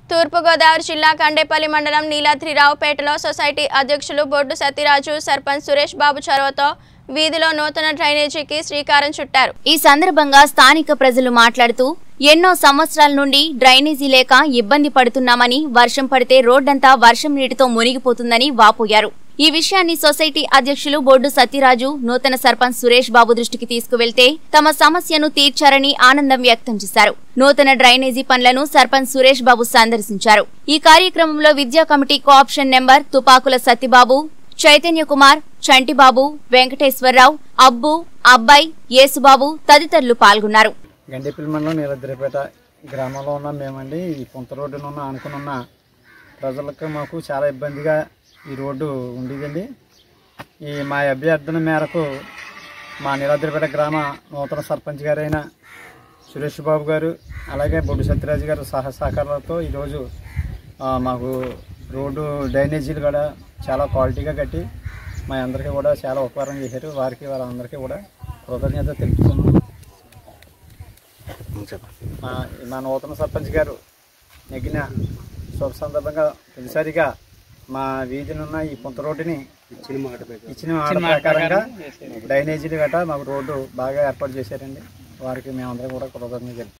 తూర్పుగోదావరి జిల్లా కండేపల్లి మండలం నీలాద్రిరావుపేటలో సొసైటీ అధ్యక్షులు బొడ్డు సత్యరాజు సర్పంచ్ సురేష్ బాబు చొరవతో వీధిలో నూతన డ్రైనేజీకి శ్రీకారం చుట్టారు ఈ సందర్భంగా స్థానిక ప్రజలు మాట్లాడుతూ ఎన్నో సంవత్సరాల నుండి డ్రైనేజీ లేక ఇబ్బంది పడుతున్నామని వర్షం పడితే రోడ్డంతా వర్షం నీటితో మునిగిపోతుందని వాపోయారు ఈ విషయాన్ని సొసైటీ అధ్యక్షులు బొడ్డు సత్యరాజు నూతన సర్పంచ్ సురేష్ బాబు దృష్టికి తీసుకువెళ్తే తమ సమస్యను తీర్చారని ఆనందం వ్యక్తం చేశారు నూతన డ్రైనేజీ పనులను సర్పంచ్ సురేష్ బాబు సందర్శించారు ఈ కార్యక్రమంలో విద్యా committee cooption member Tupakula Satyababu Chaitanya Kumar Chantibabu Venkateswararao Abbu Abbayi Yesubabu తదితరులు పాల్గొన్నారు గండిపల్లి మండలం నీలద్రిపేట గ్రామంలో ఉన్న మేమండి ఈ పొంత రోడ్డున ఉన్న ఆనుకుని ఉన్న ప్రజలకు మాకు చాలా ఇబ్బందిగా ఈ రోడ్డు ఉండేదండి ఈ మా అభ్యర్థన మేరకు మా నీలద్రిపేట గ్రామ నూతన సర్పంచ్ గారైన సురేష్ బాబు గారు అలాగే బొడ్డు సత్యరాజు గారు సహ సహకారాలతో ఈరోజు ఆ, మాకు రోడ్డు డ్రైనేజీలు కూడా చాలా క్వాలిటీగా కట్టి మా అందరికీ కూడా చాలా ఉపకారం చేశారు వారికి వాళ్ళందరికీ కూడా కృతజ్ఞత తెలుపుతున్నాం మా మా నూతన సర్పంచ్ గారు నెగ్గిన శుభ సందర్భంగా తొలిసారిగా మా వీధినున్న ఈ పొంత రోడ్డుని ఇచ్చిన మాట ప్రకారంగా డ్రైనేజీలు గట్రా మాకు రోడ్డు బాగా ఏర్పాటు చేశారండి వారికి మేమందరం కూడా కృతజ్ఞతలు